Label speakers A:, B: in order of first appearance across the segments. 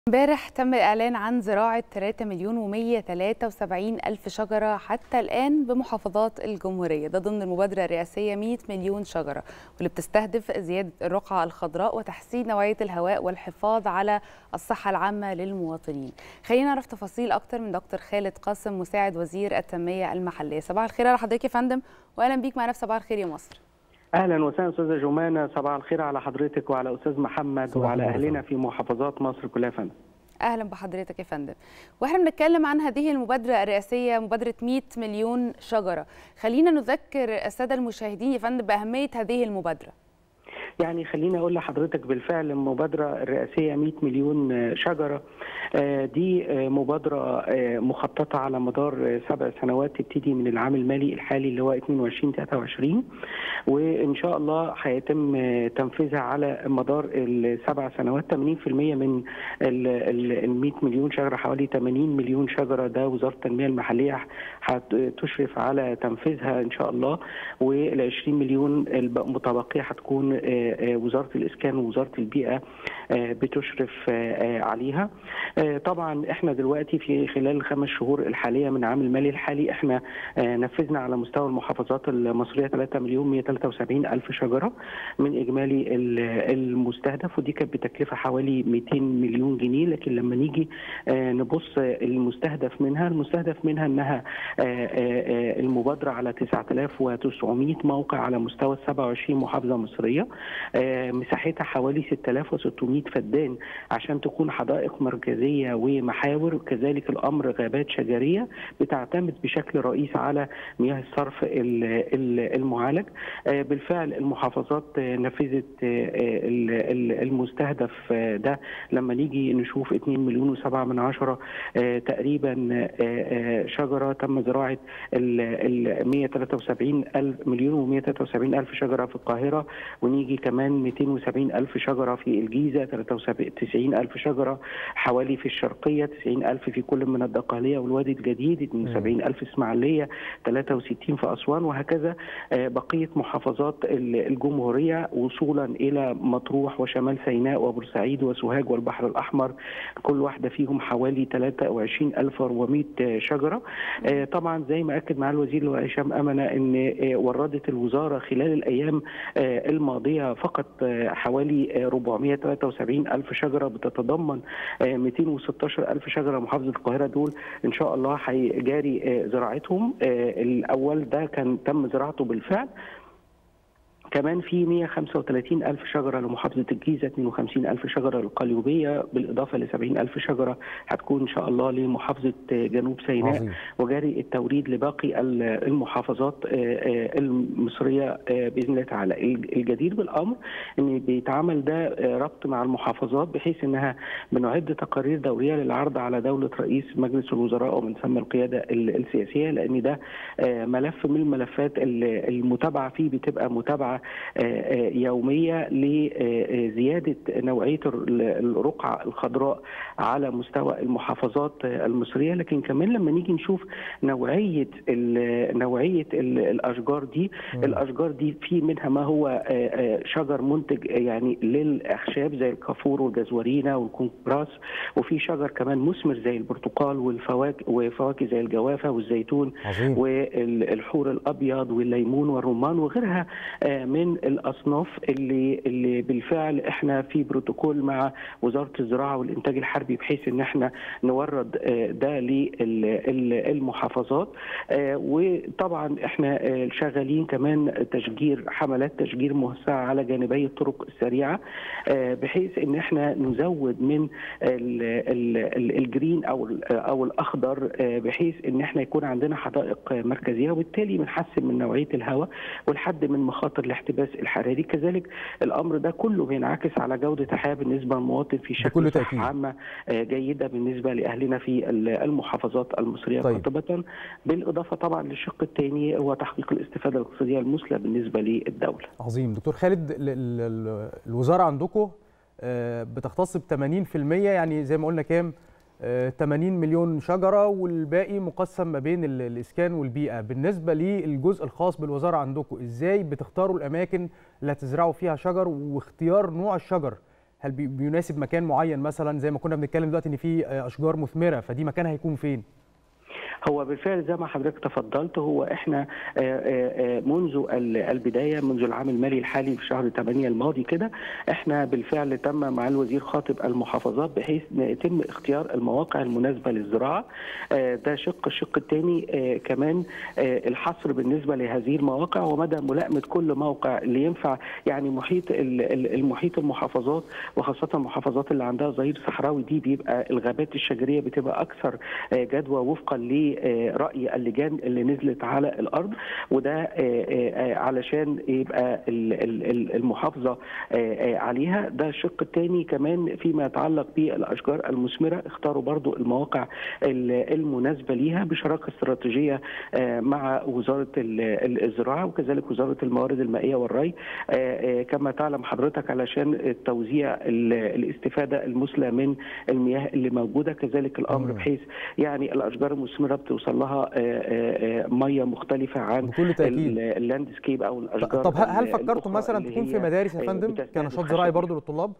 A: امبارح تم الإعلان عن زراعة 3 مليون و173 ألف شجرة حتى الآن بمحافظات الجمهورية ده ضمن المبادرة الرئاسية 100 مليون شجرة واللي بتستهدف زيادة الرقعة الخضراء وتحسين نوعية الهواء والحفاظ على الصحة العامة للمواطنين خلينا نعرف تفاصيل أكتر من دكتور خالد قاسم مساعد وزير التنمية المحلية صباح الخير على حضرتك يا فندم وأهلا بيك معنا في صباح الخير يا مصر
B: اهلا وسهلا استاذه جمانه صباح الخير على حضرتك وعلى استاذ محمد وعلى اهلنا في محافظات مصر كلها يا فندم
A: اهلا بحضرتك يا فندم واحنا بنتكلم عن هذه المبادره الرئاسيه مبادره 100 مليون شجره خلينا نذكر الساده المشاهدين يا فندم باهميه هذه المبادره
B: يعني خليني اقول لحضرتك بالفعل المبادره الرئاسيه 100 مليون شجره دي مبادره مخططه على مدار سبع سنوات تبتدي من العام المالي الحالي اللي هو 22 23 وان شاء الله هيتم تنفيذها على مدار السبع سنوات 80% من ال 100 مليون شجره حوالي 80 مليون شجره ده وزاره التنميه المحليه هتشرف على تنفيذها ان شاء الله وال 20 مليون المتبقيه هتكون وزاره الاسكان ووزاره البيئه بتشرف عليها طبعا احنا دلوقتي في خلال الخمس شهور الحاليه من العام المالي الحالي احنا نفذنا على مستوى المحافظات المصريه 3 مليون 173 الف شجره من اجمالي المستهدف ودي كانت بتكلفه حوالي 200 مليون جنيه لكن لما نيجي نبص المستهدف منها المستهدف منها انها المبادره على 9900 موقع على مستوى 27 محافظه مصريه مساحتها حوالي 6600 فدان عشان تكون حدائق مركزيه ومحاور كذلك الامر غابات شجريه بتعتمد بشكل رئيسي على مياه الصرف المعالج بالفعل المحافظات نفذت المستهدف ده لما نيجي نشوف 2 مليون و7 من عشرة تقريبا شجره تم زراعه ال 173 الف مليون و173 الف شجره في القاهره ونيجي كمان 270 الف شجره في الجيزه 93 الف شجره حوالي في الشرقيه 90 الف في كل من الدقهليه والوادي الجديد 72 الف اسماعيليه 63 في اسوان وهكذا بقيه محافظات الجمهوريه وصولا الى مطروح وشمال سيناء وبورسعيد وسوهاج والبحر الاحمر كل واحده فيهم حوالي 23400 شجره طبعا زي ما اكد معالي الوزير هشام امنه ان وردت الوزاره خلال الايام الماضيه فقط حوالي 473 الف شجره بتتضمن 216 الف شجره محافظه القاهره دول ان شاء الله هيجاري زراعتهم الاول ده كان تم زراعته بالفعل كمان في 135 ألف شجرة لمحافظة الجيزة 52 ألف شجرة للقليوبية بالإضافة ل 70 ألف شجرة هتكون إن شاء الله لمحافظة جنوب سيناء عظيم. وجاري التوريد لباقي المحافظات المصرية بإذن الله تعالى الجدير بالأمر أن بيتعمل ده ربط مع المحافظات بحيث أنها بنعد تقارير دورية للعرض على دولة رئيس مجلس الوزراء ومن ثم القيادة السياسية لأن ده ملف من الملفات المتابعة فيه بتبقى متابعة يوميه لزياده نوعيه الرقعه الخضراء على مستوى المحافظات المصريه لكن كمان لما نيجي نشوف نوعيه نوعيه الاشجار دي م. الاشجار دي في منها ما هو شجر منتج يعني للاخشاب زي الكافور والجزورينا والكونبراس وفي شجر كمان مثمر زي البرتقال والفواكه وفواكه زي الجوافه والزيتون عظيم. والحور الابيض والليمون والرمان وغيرها من الاصناف اللي اللي بالفعل احنا في بروتوكول مع وزاره الزراعه والانتاج الحربي بحيث ان احنا نورد ده للمحافظات وطبعا احنا شغالين كمان تشجير حملات تشجير موسعه على جانبي الطرق السريعه بحيث ان احنا نزود من الجرين او او الاخضر بحيث ان احنا يكون عندنا حدائق مركزيه وبالتالي بنحسن من نوعيه الهواء والحد من مخاطر الاحتباس الحراري كذلك الامر ده كله بينعكس على جوده الحياه بالنسبه للمواطن في شكل صحه عامه جيده بالنسبه لاهلنا في المحافظات المصريه طيب. قاطبه بالاضافه طبعا للشق الثاني هو تحقيق الاستفاده الاقتصاديه المثلى بالنسبه للدوله.
C: عظيم دكتور خالد الوزاره عندكم بتختص ب 80% يعني زي ما قلنا كام 80 مليون شجره والباقي مقسم ما بين الاسكان والبيئه بالنسبه للجزء الخاص بالوزاره عندكم ازاي بتختاروا الاماكن اللي هتزرعوا فيها شجر واختيار نوع الشجر هل بي- بيناسب مكان معين مثلا زي ما كنا بنتكلم دلوقتي ان في آه، اشجار مثمره فدي مكانها هيكون فين
B: هو بالفعل زي ما حضرتك تفضلت هو احنا آه، آه، آه، منذ ال- البدايه منذ العام المالي الحالي في شهر 8 الماضي كده احنا بالفعل تم مع الوزير خاطب المحافظات بحيث إن يتم اختيار المواقع المناسبه للزراعه آه، ده شق الشق الثاني كمان آه، الحصر بالنسبه لهذه المواقع ومدى ملائمه كل موقع اللي ينفع يعني محيط ال- ال- المحيط المحافظات وخاصه المحافظات اللي عندها ظهير صحراوي دي بيبقى الغابات الشجريه بتبقى اكثر آه، جدوى وفقا لراي اللجان اللي نزلت على الارض وده آه، آه، علشان يبقى ال- ال- ال- المحافظه آه، آه، عليها ده الشق الثاني كمان فيما يتعلق بالاشجار المثمره اختاروا برضو المواقع ال- المناسبه ليها بشراكه استراتيجيه آه، مع وزاره ال- ال- الزراعه وكذلك وزاره الموارد المائيه والري آه، آه، كما تعلم حضرتك علشان توزيع ال- الاستفاده المثلى من المياه اللي موجوده كذلك الامر
C: مم.
B: بحيث يعني الاشجار المثمره بتوصل لها آه، آه، آه، ميه مختلفه عن
C: بكل تاكيد
B: ال- اللاندسكيب او الاشجار
C: طب هل هل
B: ال-
C: فكرتوا
B: الأخرى
C: مثلا
B: اللي
C: تكون في
B: هي
C: مدارس يا
B: آه،
C: فندم
B: بتستهدف
C: كنشاط زراعي
B: خشب
C: برضو للطلاب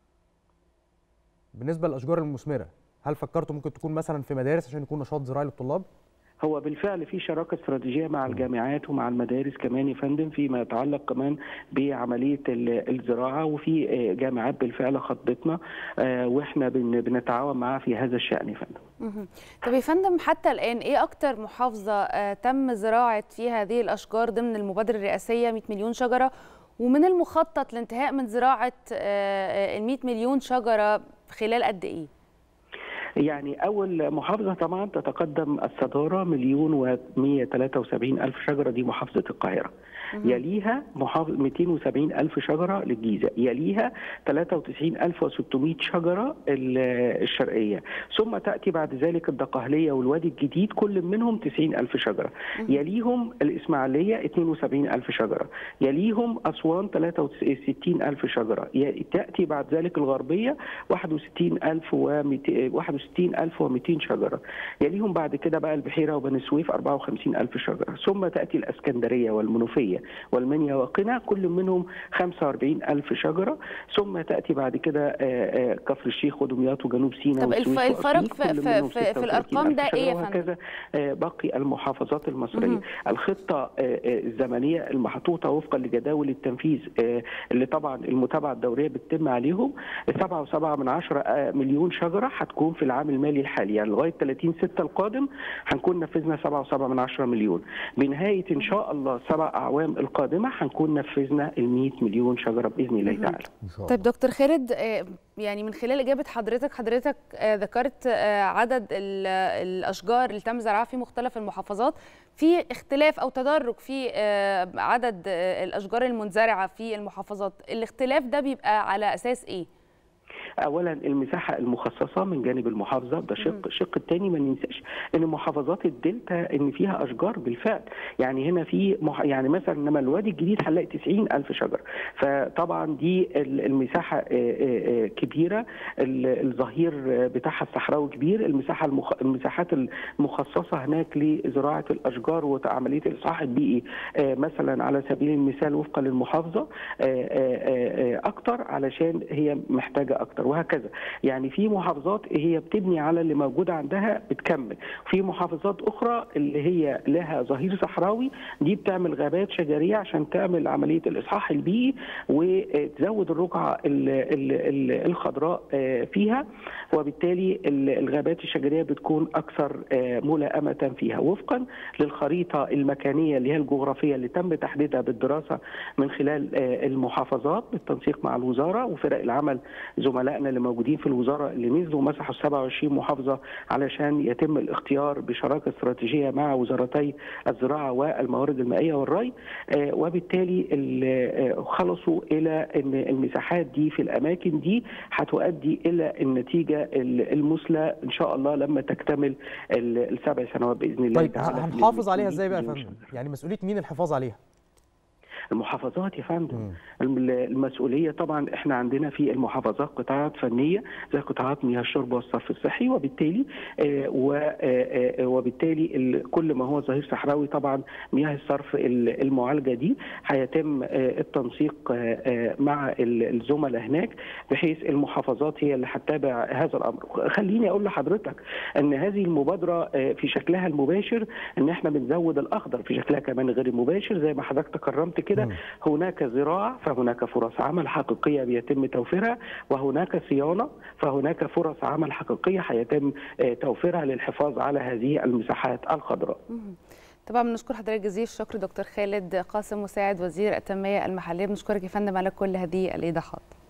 C: بالنسبه للاشجار المثمره هل فكرتوا ممكن تكون مثلا في مدارس عشان يكون نشاط زراعي للطلاب
B: هو بالفعل في شراكه استراتيجيه مع الجامعات ومع المدارس كمان يا فندم فيما يتعلق كمان بعمليه ال- الزراعه وفي آه، جامعات بالفعل خطتنا آه، واحنا بن- بنتعاون معاها في هذا الشان يا فندم.
A: مهم. طب يا فندم حتى الآن إيه أكتر محافظة آه، تم زراعة فيها هذه الأشجار ضمن المبادرة الرئاسية 100 مليون شجرة ومن المخطط الانتهاء من زراعة ال 100 مليون شجرة خلال قد إيه؟
B: يعني أول محافظة طبعا تتقدم الصدارة مليون و 173 ألف شجرة دي محافظة القاهرة يليها محافظ 270 ألف شجرة للجيزة يليها 93600 شجرة ال- الشرقية ثم تأتي بعد ذلك الدقهلية والوادي الجديد كل منهم 90 ألف شجرة يليهم الإسماعيلية 72 ألف شجرة يليهم أسوان 63 ألف شجرة ي- تأتي بعد ذلك الغربية 61 ألف و 61 ألف و200 شجرة يليهم بعد كده بقى البحيرة وبني سويف 54 ألف شجرة ثم تأتي الأسكندرية والمنوفية والمنيا وقنا كل منهم 45 ألف شجرة ثم تأتي بعد كده آه، آه، كفر الشيخ ودمياط وجنوب سيناء
A: طب الف-
B: والسويس
A: الفرق
B: وأكيد
A: في-
B: كل
A: في-
B: منهم
A: في- في
B: 36
A: الأرقام ده
B: ألف
A: إيه يا
B: شجرة
A: فندم؟
B: وهكذا آه، باقي المحافظات المصرية
A: مهم.
B: الخطة آه، آه، الزمنية المحطوطة وفقا لجداول التنفيذ آه، اللي طبعا المتابعة الدورية بتتم عليهم 7.7 من عشرة آه، مليون شجرة هتكون في العام المالي الحالي يعني لغاية 30 6 القادم هنكون نفذنا 7.7 من عشرة مليون بنهاية إن شاء الله سبع أعوام القادمة هنكون نفذنا ال 100 مليون شجرة بإذن الله
A: مهم.
B: تعالى
C: ان شاء
A: طيب دكتور خالد آه، يعني من خلال إجابة حضرتك حضرتك آه، ذكرت آه، عدد ال- الأشجار اللي تم زراعها في مختلف المحافظات في اختلاف أو تدرج في آه، عدد آه، الأشجار المنزرعة في المحافظات الاختلاف ده بيبقى على أساس إيه؟
B: اولا المساحه المخصصه من جانب المحافظه ده شق الشق الثاني ما ننساش ان محافظات الدلتا ان فيها اشجار بالفعل يعني هنا في مح... يعني مثلا انما الوادي الجديد هنلاقي 90 الف شجره فطبعا دي ال- المساحه آه، آه، آه، كبيره ال- الظهير بتاعها الصحراوي كبير المساحه المخ... المساحات المخصصه هناك لزراعه الاشجار وعمليه الاصلاح البيئي آه، مثلا على سبيل المثال وفقا للمحافظه آه، آه، آه، اكتر علشان هي محتاجه اكتر وهكذا يعني في محافظات هي بتبني على اللي موجود عندها بتكمل في محافظات اخرى اللي هي لها ظهير صحراوي دي بتعمل غابات شجريه عشان تعمل عمليه الاصحاح البيئي وتزود الرقعه ال- ال- ال- الخضراء آه، فيها وبالتالي ال- الغابات الشجريه بتكون اكثر آه، ملائمه فيها وفقا للخريطه المكانيه اللي هي الجغرافيه اللي تم تحديدها بالدراسه من خلال آه، المحافظات بالتنسيق مع الوزاره وفرق العمل زملائنا اللي موجودين في الوزاره اللي نزلوا مسحوا 27 محافظه علشان يتم الاختيار بشراكه استراتيجيه مع وزارتي الزراعه والموارد المائيه والري آه، وبالتالي ال- آه، خلصوا الى ان المساحات دي في الاماكن دي هتؤدي الى النتيجه ال- المثلى ان شاء الله لما تكتمل ال- السبع سنوات باذن الله
C: طيب
B: تعالى
C: هنحافظ
B: ل-
C: عليها ازاي بقى يا
B: مليون
C: فندم
B: شجرة.
C: يعني مسؤوليه مين الحفاظ عليها
B: المحافظات يا فندم المسؤوليه طبعا احنا عندنا في المحافظات قطاعات فنيه زي قطاعات مياه الشرب والصرف الصحي وبالتالي وبالتالي كل ما هو ظهير صحراوي طبعا مياه الصرف المعالجه دي هيتم التنسيق مع الزملاء هناك بحيث المحافظات هي اللي هتتابع هذا الامر خليني اقول لحضرتك ان هذه المبادره في شكلها المباشر ان احنا بنزود الاخضر في شكلها كمان غير المباشر زي ما حضرتك تكرمت كده هناك زراعه فهناك فرص عمل حقيقيه بيتم توفيرها وهناك صيانه فهناك فرص عمل حقيقيه هيتم توفيرها للحفاظ على هذه المساحات الخضراء.
A: طبعا بنشكر حضرتك جزيل الشكر دكتور خالد قاسم مساعد وزير التنميه المحليه بنشكرك يا فندم على كل هذه الايضاحات.